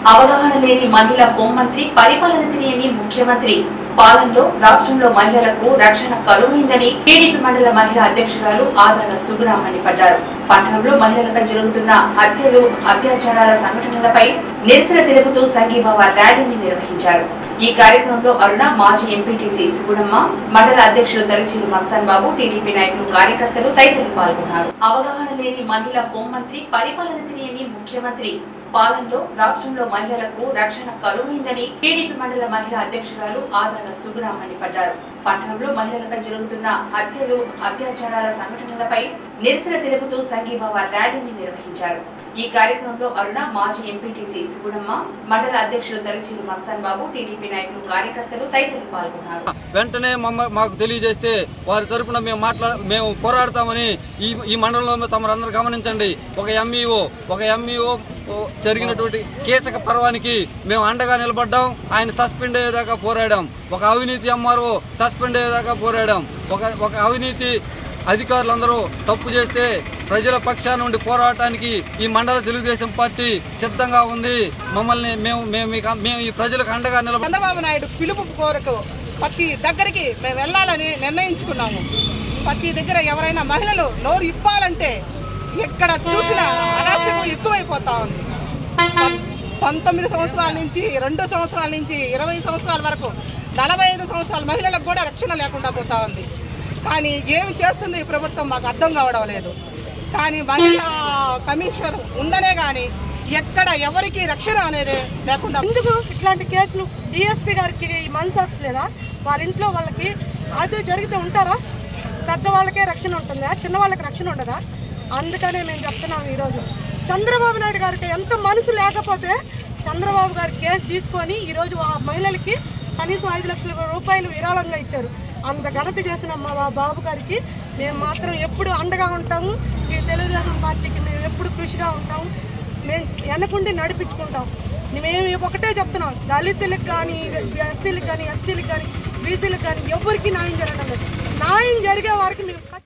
అవగాహన లేని మహిళ హోంమంత్రి పరిపాలన తెలియని ముఖ్యమంత్రి పాలనలో రాష్ట్రంలో మహిళలకు రక్షణ కరువైందని టీడీపీ మండల మహిళా అధ్యక్షురాలు ఆదరణ సుగుణ మండిపడ్డారు పట్టణంలో మహిళలపై జరుగుతున్న హత్యలు అత్యాచారాల సంఘటనలపై నిరసన తెలుపుతూ సంఘీభావ ర్యాలీని నిర్వహించారు ఈ కార్యక్రమంలో అరుణ మాజీ ఎంపీటీసీ సుగుణమ్మ మండల అధ్యక్షులు తలచీలు మస్తాన్ బాబు టీడీపీ నాయకులు కార్యకర్తలు తదితరులు పాల్గొన్నారు అవగాహన లేని మహిళ హోంమంత్రి పరిపాలన తెలియని ముఖ్యమంత్రి పాలనలో రాష్ట్రంలో మహిళలకు రక్షణ కరువైందని టీడీపీ మండల మహిళా అధ్యక్షురాలు ఆదరణ సుగుణ మండిపడ్డారు పట్టణంలో మహిళలపై జరుగుతున్న హత్యలు అత్యాచారాల సంఘటనలపై నిరసన తెలుపుతూ సంఘీభావ ర్యాలీని నిర్వహించారు ఈ కార్యక్రమంలో అరుణ మాజీ ఎంపీటీసీ సుగుణమ్మ మండల అధ్యక్షులు తలచీలు మస్తాన్ బాబు టీడీపీ నాయకులు కార్యకర్తలు తదితరులు పాల్గొన్నారు వెంటనే మమ్మ మాకు తెలియజేస్తే వారి తరపున మేము మాట్లా మేము పోరాడతామని ఈ ఈ మండలంలో తమరందరూ గమనించండి ఒక ఎంఈఓ ఒక ఎంఈఓ జరిగినటువంటి కీచక పర్వానికి మేము అండగా నిలబడ్డాం ఆయన సస్పెండ్ అయ్యేదాకా పోరాడాం ఒక అవినీతి ఎంఆర్ఓ సస్పెండ్ అయ్యేదాకా పోరాడాం ఒక ఒక అవినీతి అధికారులందరూ తప్పు చేస్తే ప్రజల పక్షాన నుండి పోరాటానికి ఈ మండల తెలుగుదేశం పార్టీ సిద్ధంగా ఉంది మమ్మల్ని మేము మేము మీకు- మేము ఈ ప్రజలకు అండగా నిలబడి చంద్రబాబు నాయుడు పిలుపు కోరకు ప్రతి దగ్గరికి మేము వెళ్ళాలని నిర్ణయించుకున్నాము ప్రతి దగ్గర ఎవరైనా మహిళలు నోరు ఇప్పాలంటే ఎక్కడ చూసినా అరాచకం ఎక్కువైపోతా ఉంది పం- పంతొమ్మిది సంవత్సరాల నుంచి రెండు సంవత్సరాల నుంచి ఇరవై సంవత్సరాల వరకు నలభై ఐదు సంవత్సరాల మహిళలకు కూడా రక్షణ లేకుండా పోతా ఉంది కానీ ఏం చేస్తుంది ఈ ప్రభుత్వం మాకు అర్థం కావడం లేదు కానీ మహిళా కమిషనర్ ఉందనే కానీ ఎక్కడ ఎవరికి రక్షణ అనేది లేకుండా ఎందుకు ఇట్లాంటి కేసులు డిఎస్పీ గారికి ఈ మనసాక్షి లేదా వాళ్ళ ఇంట్లో వాళ్ళకి అది జరిగితే ఉంటారా పెద్దవాళ్ళకే రక్షణ ఉంటుందా చిన్న వాళ్ళకి రక్షణ ఉండదా అందుకనే మేము చెప్తున్నాం ఈరోజు చంద్రబాబు నాయుడు గారికి ఎంత మనసు లేకపోతే చంద్రబాబు గారు కేసు తీసుకొని ఈరోజు ఆ మహిళలకి కనీసం ఐదు లక్షల రూపాయలు విరాళంగా ఇచ్చారు అంత ఘనత చేసిన మా బా- బాబు గారికి మేము మాత్రం ఎప్పుడు అండగా ఉంటాము ఈ తెలుగుదేశం పార్టీకి మేము ఎప్పుడు కృషిగా ఉంటాము మేము వెనకుండి నడిపించుకుంటాం మేము ఒకటే చెప్తున్నాం దళితులకు కానీ ఎస్సీలకు కానీ ఎస్టీలకు కానీ బీసీలకు కానీ ఎవరికి న్యాయం జరగడం లేదు న్యాయం జరిగే వారికి మేము